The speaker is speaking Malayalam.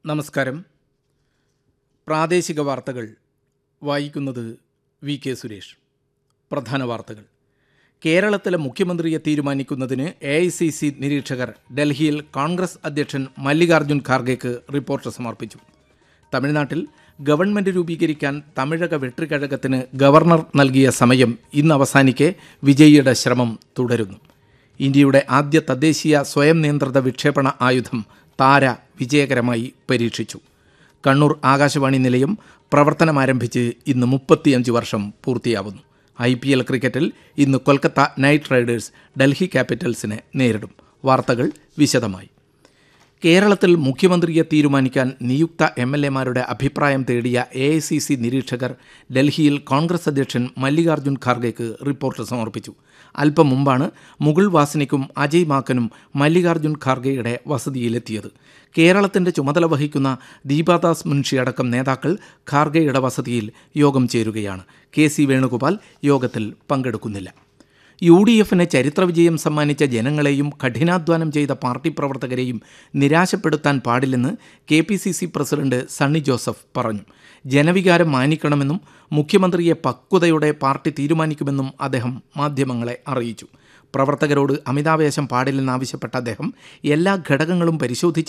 നമസ്കാരം പ്രാദേശിക വാർത്തകൾ വായിക്കുന്നത് വി കെ സുരേഷ് പ്രധാന വാർത്തകൾ കേരളത്തിലെ മുഖ്യമന്ത്രിയെ തീരുമാനിക്കുന്നതിന് എ ഐ സി സി നിരീക്ഷകർ ഡൽഹിയിൽ കോൺഗ്രസ് അധ്യക്ഷൻ മല്ലികാർജ്ജുൻ ഖാർഗെക്ക് റിപ്പോർട്ട് സമർപ്പിച്ചു തമിഴ്നാട്ടിൽ ഗവൺമെൻറ് രൂപീകരിക്കാൻ തമിഴക വെട്രിക്കഴകത്തിന് ഗവർണർ നൽകിയ സമയം ഇന്ന് അവസാനിക്കെ വിജയിയുടെ ശ്രമം തുടരുന്നു ഇന്ത്യയുടെ ആദ്യ തദ്ദേശീയ സ്വയം നിയന്ത്രിത വിക്ഷേപണ ആയുധം താര വിജയകരമായി പരീക്ഷിച്ചു കണ്ണൂർ ആകാശവാണി നിലയം പ്രവർത്തനമാരംഭിച്ച് ഇന്ന് മുപ്പത്തിയഞ്ച് വർഷം പൂർത്തിയാവുന്നു ഐ പി എൽ ക്രിക്കറ്റിൽ ഇന്ന് കൊൽക്കത്ത നൈറ്റ് റൈഡേഴ്സ് ഡൽഹി ക്യാപിറ്റൽസിനെ നേരിടും വാർത്തകൾ വിശദമായി കേരളത്തിൽ മുഖ്യമന്ത്രിയെ തീരുമാനിക്കാൻ നിയുക്ത എം എൽ എമാരുടെ അഭിപ്രായം തേടിയ എ ഐ സി സി നിരീക്ഷകർ ഡൽഹിയിൽ കോൺഗ്രസ് അധ്യക്ഷൻ മല്ലികാർജ്ജുൻ ഖാർഗെക്ക് റിപ്പോർട്ട് സമർപ്പിച്ചു അല്പം മുമ്പാണ് മുകുൾ വാസനിക്കും അജയ് മാക്കനും മല്ലികാർജ്ജുൻ ഖാർഗെയുടെ വസതിയിലെത്തിയത് കേരളത്തിന്റെ ചുമതല വഹിക്കുന്ന ദീപാദാസ് മുൻഷി അടക്കം നേതാക്കൾ ഖാർഗെയുടെ വസതിയിൽ യോഗം ചേരുകയാണ് കെ സി വേണുഗോപാൽ യോഗത്തിൽ പങ്കെടുക്കുന്നില്ല യു ഡി എഫിന് ചരിത്ര വിജയം സമ്മാനിച്ച ജനങ്ങളെയും കഠിനാധ്വാനം ചെയ്ത പാർട്ടി പ്രവർത്തകരെയും നിരാശപ്പെടുത്താൻ പാടില്ലെന്ന് K P C C president Sunny Joseph പറഞ്ഞു ജനവികാരം മാനിക്കണമെന്നും മുഖ്യമന്ത്രിയെ പക്വതയോടെ പാർട്ടി തീരുമാനിക്കുമെന്നും അദ്ദേഹം മാധ്യമങ്ങളെ അറിയിച്ചു പ്രവർത്തകരോട് അമിതാവേശം പാടില്ലെന്നാവശ്യപ്പെട്ട അദ്ദേഹം എല്ലാ ഘടകങ്ങളും പരിശോധിച്ച